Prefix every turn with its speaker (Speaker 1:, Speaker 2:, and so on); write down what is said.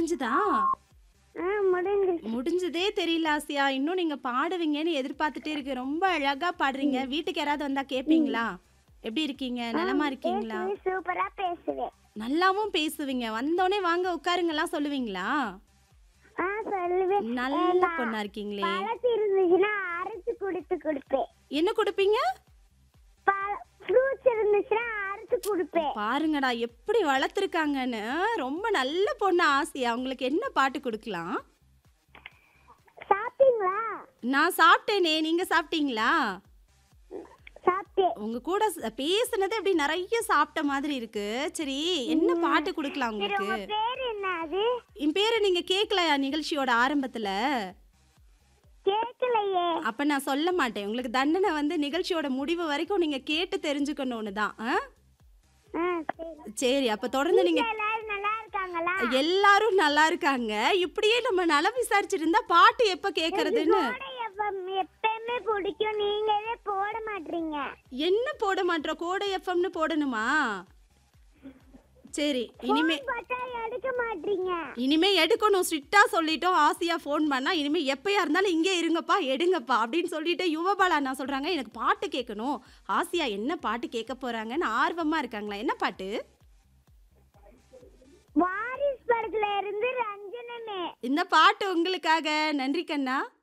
Speaker 1: முடிஞ்சுதா
Speaker 2: ஆ முடிஞ்சிருச்சு
Speaker 1: முடிஞ்சதே தெரியல ஆசியா இன்னும் நீங்க பாடுவீங்கன்னு எதிர்பார்த்துட்டே இருக்கு ரொம்ப அழகா பாடுறீங்க வீட்டுக்கு யாராவது வந்தா கேப்பீங்களா எப்படி இருக்கீங்க நலமா இருக்கீங்களா
Speaker 2: பேசுவேன், சூப்பரா பேசுவேன்
Speaker 1: நல்லாவும் பேசுவீங்க வந்தோடனே வாங்க உட்காருங்கலாம் சொல்லுவீங்களா
Speaker 2: ஆ சொல்லுவேன்
Speaker 1: நல்ல பொண்ணா இருக்கீங்களே
Speaker 2: பழத்து இருந்துச்சுன்னா அரைச்சு கொடுத்து கொடுப்பேன்
Speaker 1: என்ன கொடுப்பீங்க
Speaker 2: ஃப்ரூட்ஸ் இருந்துச்சுன்னா அரைச்சு கொடுப்பேன்
Speaker 1: பாருங்கடா எப்படி வளர்த்துருக்காங்கன்னு ரொம்ப நல்ல பொண்ணு ஆசையா உங்களுக்கு என்ன பாட்டு கொடுக்கலாம்
Speaker 2: சாப்பிட்டீங்களா
Speaker 1: நான் சாப்பிட்டேனே நீங்க சாப்பிட்டீங்களா
Speaker 2: சாப்பிட்டேன்
Speaker 1: உங்க கூட ச- பேசுனதே அப்படி நிறைய சாப்பிட்ட மாதிரி இருக்கு சரி என்ன பாட்டு கொடுக்கலாம்
Speaker 2: சரி
Speaker 1: உங்களுக்கு
Speaker 2: உங்க பேர் என்ன அது
Speaker 1: என் பேரை நீங்க கேட்கலையா நிகழ்ச்சியோட ஆரம்பத்துல
Speaker 2: கேட்கலையே
Speaker 1: அப்ப நான் சொல்ல மாட்டேன் உங்களுக்கு தண்டனை வந்து நிகழ்ச்சியோட முடிவு வரைக்கும் நீங்க கேட்டு தெரிஞ்சுக்கணும்னு தான் ஆ?
Speaker 2: ஆ சரி
Speaker 1: சரி அப்ப தொடர்ந்து நீங்க
Speaker 2: எல்லாரும் நல்லா இருக்காங்களா
Speaker 1: எல்லாரும் நல்லா இருக்காங்க இப்படியே நம்ம நலம் விசாரிச்சிட்டு இருந்தா பாட்டு எப்ப கேக்குறதுன்னு
Speaker 2: கோடை எஃப்எம் எப்பயுமே பிடிக்கும் நீங்களே போட மாட்டீங்க
Speaker 1: என்ன போட மாட்டோம் கோடை எஃப்எம்னு போடணுமா சரி இனிமே
Speaker 2: பார்த்தா எடுக்க மாட்டீங்க
Speaker 1: இனிமே எடுக்கணும் ஸ்ட்ரிக்டா சொல்லிட்டோம் ஆசையா ஃபோன் பண்ணா இனிமே எப்பயா இருந்தாலும் இங்கே இருங்கப்பா எடுங்கப்பா அப்படின்னு சொல்லிட்டு யுவபாலா நான் சொல்றாங்க எனக்கு பாட்டு கேட்கணும் ஆசியா என்ன பாட்டு கேட்க போறாங்கன்னு ஆர்வமா இருக்காங்களா என்ன பாட்டு
Speaker 2: வாரிஸ் படத்துல இருந்து ரஞ்சனமே
Speaker 1: இந்த பாட்டு உங்களுக்காக நன்றி கண்ணா